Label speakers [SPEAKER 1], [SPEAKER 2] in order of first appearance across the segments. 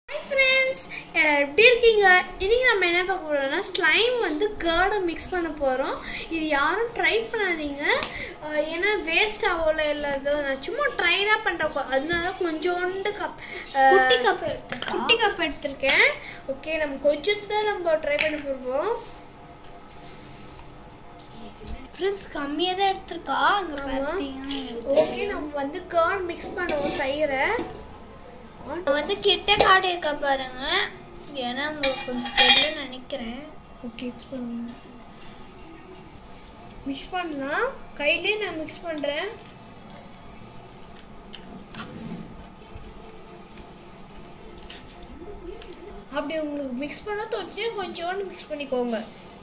[SPEAKER 1] Hi friends எப்படி இருக்கீங்க இன்னைக்கு நம்ம என்ன பார்க்க போறோம்னா ஸ்லைம் வந்து கேர்டை மிக்ஸ் பண்ண போகிறோம் இது யாரும் ட்ரை பண்ணாதீங்க அஹ் ஏன்னா வேஸ்ட் ஆகல இல்லாதோ நான் சும்மா ட்ரை தான் பண்ணுறேன் அதனால கொஞ்சோண்டு கப்
[SPEAKER 2] குட்டி cup எடுத்திருக்கா?
[SPEAKER 1] குட்டி கப் எடுத்திருக்கேன் ஓகே நம்ம கொஞ்சம் தான் நம்ம ட்ரை பண்ண போகிறோம்
[SPEAKER 2] ஃப்ரெண்ட்ஸ் கம்மியாக தான் எடுத்திருக்கா அங்கே
[SPEAKER 1] ஆமா.
[SPEAKER 2] பார்த்தீங்கன்னா
[SPEAKER 1] ஓகே நம்ம வந்து கேர்ட் மிக்ஸ் பண்ணுவோம் தயிரை
[SPEAKER 2] நான் வந்து கிட்ட காட்டியிருக்கா பாருங்க ஏன்னா உங்களுக்கு கொஞ்சம் தெரியல நினைக்கிறேன்
[SPEAKER 1] ஓகே மிக்ஸ் பண்ணுவோம் மிக்ஸ் பண்ணலாம் கையிலே நான் மிக்ஸ் பண்ணுறேன் அப்படி உங்களுக்கு மிக்ஸ் பண்ண தோச்சு கொஞ்சோண்டு மிக்ஸ் பண்ணிக்கோங்க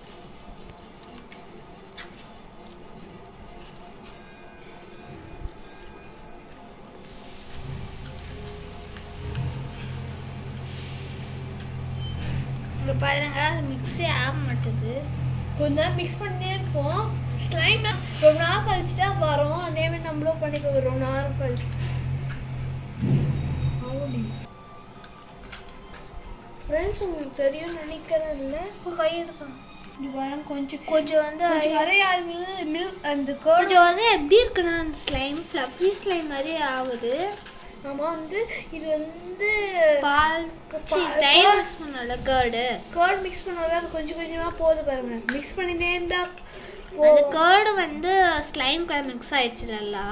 [SPEAKER 2] இங்கே பாருங்க அது மிக்ஸே ஆக மாட்டுது
[SPEAKER 1] கொஞ்ச நேரம் மிக்ஸ் பண்ணிட்டே இருப்போம் ஸ்லைம் ரொம்ப நாள் கழிச்சு தான் வரும் அதே மாதிரி நம்மளும் பண்ணிக்கோ ரொம்ப நேரம் கழிச்சு ஃப்ரெண்ட்ஸ் உங்களுக்கு தெரியும் நினைக்கிறேன் இல்லை
[SPEAKER 2] கை எடுக்கலாம்
[SPEAKER 1] இது வரம் கொஞ்சம்
[SPEAKER 2] கொஞ்சம் வந்து
[SPEAKER 1] கொஞ்சம் நிறைய மில்க் அந்த கேர்ட்
[SPEAKER 2] கொஞ்சம் வந்து எப்படி இருக்குன்னா அந்த ஸ்லைம் ஃப்ளஃபி ஸ்லைம் மாதிரி ஆகுது
[SPEAKER 1] ஆமா வந்து இது வந்து
[SPEAKER 2] பால் சி,
[SPEAKER 1] பா-
[SPEAKER 2] தயிர் மிக்ஸ் பண்ணல கேர்டு
[SPEAKER 1] கேர்ட் மிக்ஸ் பண்ணால அது கொஞ்சம் கொஞ்சமா போகுது பாருங்க மிக்ஸ் பண்ணிட்டே இருந்தா
[SPEAKER 2] அந்த கேர்டு வந்து ஸ்லைம் கலர் மிக்ஸ் ஆயிடுச்சு நல்லா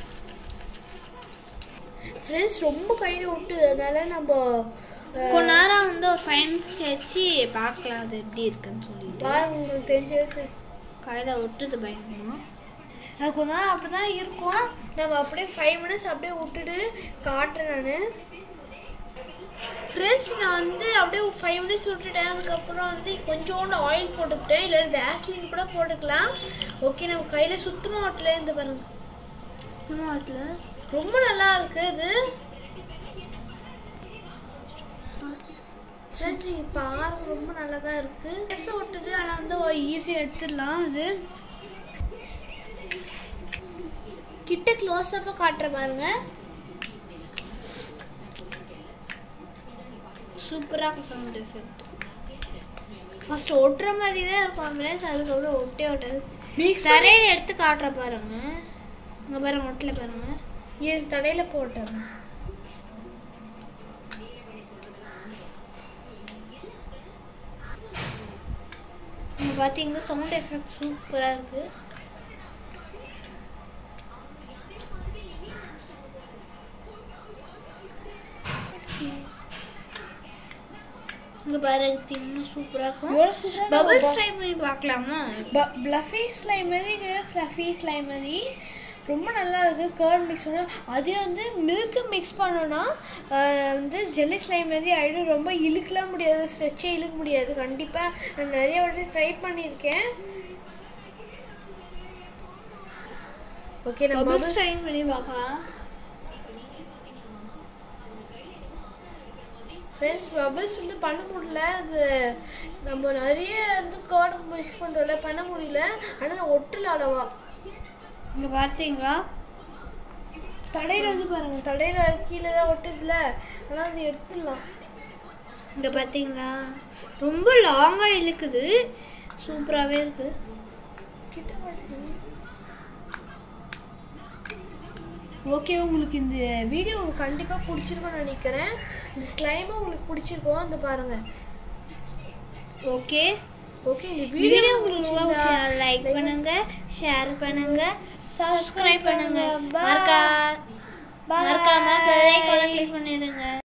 [SPEAKER 1] ஃப்ரெண்ட்ஸ் ரொம்ப கையில விட்டு அதனால நம்ம அஹ்,
[SPEAKER 2] கொஞ்ச நேரம் வந்து ஒரு ஃபைவ் மினிட்ஸ் கழிச்சு பார்க்கலாம் அது எப்படி இருக்குன்னு சொல்லிட்டு
[SPEAKER 1] பாருங்க உங்களுக்கு தெரிஞ்சவே தெரியும்.
[SPEAKER 2] கையில் ஒட்டுது பயங்கரமா
[SPEAKER 1] அது கொஞ்ச நேரம் அப்படிதான் இருக்கும் நம்ம அப்படியே ஃபைவ் மினிட்ஸ் அப்படியே விட்டுட்டு காட்டுறேன் நான் ஃப்ரெண்ட்ஸ் நான் வந்து அப்படியே ஃபைவ் மினிட்ஸ் விட்டுட்டேன் அதுக்கப்புறம் வந்து கொஞ்சோண்டு ஆயில் போட்டுக்கிட்டேன் இல்லை வேஸ்லின் கூட போட்டுக்கலாம் ஓகே நம்ம கையில் சுத்தமாக ஒட்டல இருந்து பாருங்க
[SPEAKER 2] சுத்தமாக வரல
[SPEAKER 1] ரொம்ப நல்லா இருக்கு இது ஃப்ரெண்ட்ஸ் இப்போ பாருங்க ரொம்ப நல்லா தான் இருக்கு ட்ரெஸ் ஒட்டுது ஆனால் வந்து ஈஸியாக எடுத்துடலாம் அது கிட்ட க்ளோஸ் அப்பாக காட்டுற பாருங்க
[SPEAKER 2] சூப்பராக சவுண்ட் எஃபெக்ட்
[SPEAKER 1] ஃபர்ஸ்ட் ஒட்டுற மாதிரி தான் இருக்கும் ஃப்ரெண்ட்ஸ் அதுக்கப்புறம் ஒட்டே ஒட்டாது
[SPEAKER 2] தரையில் எடுத்து காட்டுற பாருங்க இங்கே பாருங்க ஒட்டில் பாருங்க
[SPEAKER 1] இது தடையில போட்டேன்
[SPEAKER 2] இங்கே பார்த்தீங்கன்னா சவுண்ட் எஃபெக்ட் சூப்பராக இருக்குது இங்கே பாருங்க இன்னும் சூப்பராக இருக்கும்
[SPEAKER 1] எவ்வளோ சூப்பராக
[SPEAKER 2] பபிள்ஸ் ட்ரை பண்ணி பார்க்கலாமா
[SPEAKER 1] ப்ளஃபி ஸ்லைம் மாதிரி ஃப்ளஃபி ஸ்லைம் மாதிரி ரொம்ப நல்லா இருக்கு கேர்ட் மிக்ஸ் பண்ண அதே வந்து மில்க் மிக்ஸ் பண்ணோன்னா ஆஹ், வந்து ஜெல்லி ஸ்லைம் மாதிரி ஆகிடும் ரொம்ப இழுக்கலாம் முடியாது ஸ்ட்ரெச்சே இழுக்க முடியாது கண்டிப்பாக நான் நிறைய வாட்டி ட்ரை பண்ணியிருக்கேன் ஓகே நம்ம
[SPEAKER 2] பபிள்ஸ் ட்ரை பண்ணி பார்க்கலாம்
[SPEAKER 1] ஃப்ரெண்ட்ஸ் பபிள்ஸ் வந்து பண்ண முடியல அது நம்ம நிறைய வந்து கேர்டு மிக்ஸ் பண்ணுறோம்ல பண்ண முடியல ஆனால் நான் ஒட்டல அளவா
[SPEAKER 2] இங்கே பார்த்தீங்களா
[SPEAKER 1] தடையில வந்து பாருங்க தடையில கீழே தான் ஒட்டுதுல ஆனால் அது எடுத்துடலாம்
[SPEAKER 2] இங்கே பார்த்தீங்களா ரொம்ப லாங்காக இழுக்குது சூப்பராகவே இருக்குது
[SPEAKER 1] கிட்ட ஓகே உங்களுக்கு இந்த வீடியோ உங்களுக்கு கண்டிப்பாக பிடிச்சிருக்கும்னு நினைக்கிறேன் இந்த ஸ்லைமும் உங்களுக்கு பிடிச்சிருக்கும் அந்த பாருங்க
[SPEAKER 2] ஓகே
[SPEAKER 1] ஓகே இந்த
[SPEAKER 2] வீடியோ
[SPEAKER 1] வீடியோ
[SPEAKER 2] உங்களுக்கு
[SPEAKER 1] உங்களுக்கு
[SPEAKER 2] லைக் பண்ணுங்க ஷேர் பண்ணுங்க சப்ஸ்கிரைப் பண்ணுங்க
[SPEAKER 1] Bye.
[SPEAKER 2] மறக்கா
[SPEAKER 1] Bye.
[SPEAKER 2] மறக்காம பெல் ஐகானை கிளிக் பண்ணிடுங்க